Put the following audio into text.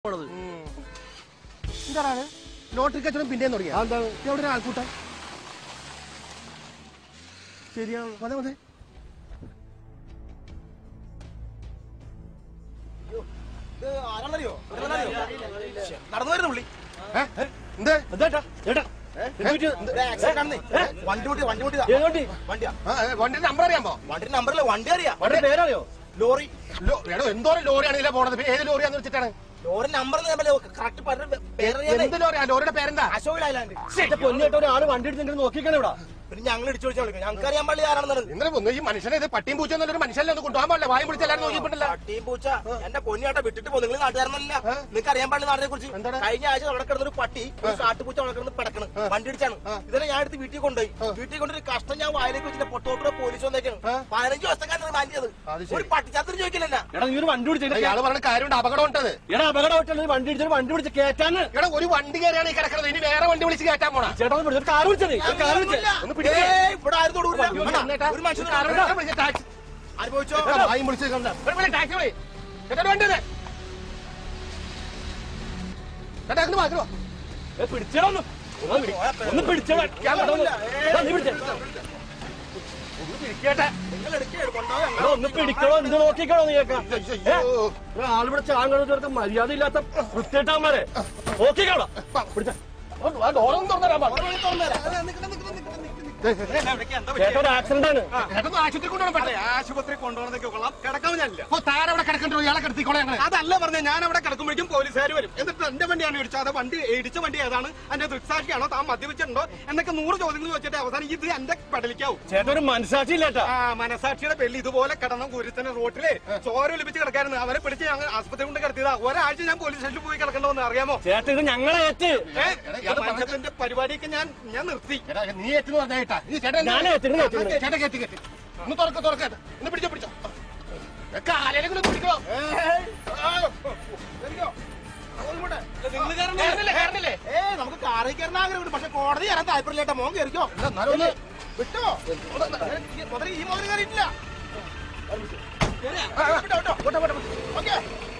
പോണത് എന്താണ് ലോട്ടറി കച്ചവടം പിന്നെയും തുടങ്ങിയ അതെന്താണ് എവിടെ ആൾക്കൂട്ടം ശരിയാണ് മതി മതി ആരാണെന്നറിയോ നടന്നു വരുന്ന പുള്ളി ഏ? എന്ത് എന്താ ചേട്ടാ വണ്ടി കൂട്ടി വണ്ടി കൂട്ടി ഏതോട്ടി വണ്ടിയാ ആ, ഏ, വണ്ടിയുടെ നമ്പർ അറിയാമോ വണ്ടിയുടെ നമ്പറിലെ വണ്ടി അറിയാ വണ്ടി പേരറിയോ ലോറി ലോ- എടോ എന്തോരം ലോറിയാണ് ഇതിലെ പോണത് പിന്നെ ഏത് ലോറിയാന്ന് വെച്ചിട്ടാണ് ലോറി നമ്പർ കറക്റ്റ് പറഞ്ഞ പേരറിയാതെ എന്ത് ലോറിയാ ലോറിയുടെ പേരെന്താ അശോക് ലൈലാൻഡ് എന്റെ പൊന്നിട്ട് ഒരാള് വണ്ടി എടുത്തിട്ട് നോക്കിക്കണേ ഇവിടെ പിന്നെ ഞങ്ങൾ ഇടിച്ചു വിളിച്ചാൽ വിളിക്കും ഞങ്ങൾക്ക് അറിയാൻ പാടില്ല ആരാണെന്നുള്ളത് ഇന്നലെ ഒന്ന് ഈ മനുഷ്യനെ ഇത് പട്ടിയും പൂച്ച എന്നൊരു മനുഷ്യനെ ഒന്ന് കൊണ്ടുപോകാൻ പാടില്ല വായും പിടിച്ചെല്ലാരും നോക്കിയിട്ടില്ല പട്ടിയും പൂച്ച എന്റെ പൊന്നിയാട്ട വിട്ടിട്ട് പോകും നിങ്ങൾ നാട്ടുകാരനല്ല നിങ്ങൾക്ക് അറിയാൻ പാടില്ല നാടിനെ കുറിച്ച് എന്താണ്? കഴിഞ്ഞ ആഴ്ച അവിടെ കിടന്ന ഒരു പട്ടി ഒരു കാട്ടുപൂച്ച അവിടെ കിടന്ന് പിടക്കണം വണ്ടി ഇടിച്ചാണ് ഇതിനെ ഞാൻ എടുത്ത് വീട്ടിൽ കൊണ്ടുപോയി വീട്ടിൽ കൊണ്ടൊരു കഷ്ടം ഞാൻ വായിലേക്ക് വെച്ചിട്ട് പൊട്ടോട്ട് പോലീസ് വന്നേക്കാണ് പതിനഞ്ച് ദിവസത്തേക്കാണ് മാറ്റിയത് അത് ശരി. ഒരു പട്ടിച്ചാത്തിന് ചോദിക്കില്ല എടാ നീ ഒരു വണ്ടി പിടിച്ചിട്ട് ഇയാള് പറഞ്ഞ കാര്യമുണ്ട് അപകടം ഉണ്ടത് എടാ അപകടം പറ്റുള്ള വണ്ടി പിടിച്ചിട്ട് വണ്ടി പിടിച്ച് കേറ്റാന് എടാ ഒരു വണ്ടി കയറിയാണ് ഈ കിടക്കുന്നത് ഇനി വേറെ വണ്ടി വിളിച്ച് കയറ്റാൻ പോണ ചേട്ടാ ഒന്ന് പിടിച്ചൊരു കാർ വിളിച്ചത് കാർ വിളിച്ചത് ഒന്ന് പിടിച്ചേ. ഏയ്, ഇവിടെ ആരും തൊടൂല. വേണ്ട, ഒരു മനുഷ്യനും തൊടൂല. ടാക്സി അനുഭവിച്ചോ വായും പിടിച്ച് ടാക്സി വിളി ചേട്ടാ വണ്ടി അതെ ചേട്ടാ അങ്ങ് മാറ്റോ ഏ, പിടിച്ചടാ ഒന്ന് ഒന്ന് പിടി. ഒന്ന് പിടിച്ചടാ ഞാൻ കൊണ്ടുവന്നു. എടാ, നീ പിടിച്ചേ കേട്ടെ നിങ്ങൾ എടുക്കേ കൊണ്ടുപോകാം എടാ, ഒന്ന് പിടിക്കണോ എന്ത് നോക്കിക്കണോ നീ കേൾക്കാം അയ്യോ ആളിവിടെ ചാങ്ങണ ചേർത്ത് മര്യാദ ഇല്ലാത്ത വൃത്തിയിട്ടാമാരെ നോക്കിക്കോളാം പിടിച്ച ഡോറൊന്നും തുറന്നരാൻ ചേട്ടാ ഒരു ആക്സിഡന്റ് ആണ് ചേട്ടൻ ആശുപത്രി കൊണ്ടുപോകണം പെട്ടെ ആശുപത്രി കൊണ്ടുപോകുന്നതൊക്കെ കൊള്ളാം കിടക്കാൻ ഞാനില്ല ഓ താര അവിടെ കിടക്കണ്ടോ ഇയാളെ കിടത്തിക്കോളെ ഞങ്ങള് അതല്ല പറഞ്ഞ ഞാൻ അവിടെ കിടക്കുമ്പോഴേക്കും പോലീസുകാർ വരും എന്നിട്ട് എന്റെ വണ്ടിയാണ് ഇടിച്ചത് അത് വണ്ടി ഇടിച്ച വണ്ടി ഏതാണ് എന്റെ ദൃക്സാക്ഷിയാണോ താൻ മദ്യപിച്ചിട്ടുണ്ടോ എന്നൊക്കെ നൂറ് ചോദ്യങ്ങൾ ചോദിച്ചിട്ട് അവസാനം ഇത് എന്റെ പെടലിക്കാവും ചേട്ടാ ഒരു മനസാക്ഷി ഇല്ലേട്ടാ ആ മനസാക്ഷിയുടെ പെല്ലി ഇതുപോലെ കിടന്ന കുരുത്തന റോട്ടില് ചോര ഒലിപ്പിച്ച് കിടക്കായിരുന്നു അവരെ പിടിച്ച് ഞങ്ങൾ ആസ്പത്രി കൊണ്ട് കിടത്തിയതാ ഒരാഴ്ച ഞാൻ പോലീസ് സ്റ്റേഷനിൽ പോയി കിടക്കണമെന്ന് അറിയാമോ ചേട്ടാ ഇത് ഞങ്ങളെ ഏറ്റ് ഏ, ഇത് മനുഷ്യത്തിന്റെ പരിപാടിയൊക്കെ ഞാൻ ഞാൻ നിർത്തി ചേട്ടാ, നീ എത്തുന്നു പറഞ്ഞേട്ടാ നീ ചേട്ടൻ ഞാൻ ഏറ്റ്, നിങ്ങൾ ഏറ്റ്, നിങ്ങൾ ഏറ്റ്. ചേട്ടാ കയറ്റി കയറ്റി ഒന്ന് തുറക്ക തുറക്ക ഒന്ന് പിടിച്ചോ പിടിച്ചോ കാലേലും പിടിക്കോ കേറുന്നില്ലേ കേറുന്നില്ലേ ഏ നമുക്ക് കാറിൽ കയറുന്ന ആഗ്രഹമുണ്ട് പക്ഷെ കോടതി കയറാൻ താല്പര്യമില്ല മോൻ കയറിക്കോ എന്നാലും ഒന്ന് വിട്ടോ മുതൽ ഈ മുതൽ കയറിയിട്ടില്ല കേറിയാ? വിട്ടോ, വിട്ടോ. ഓക്കേ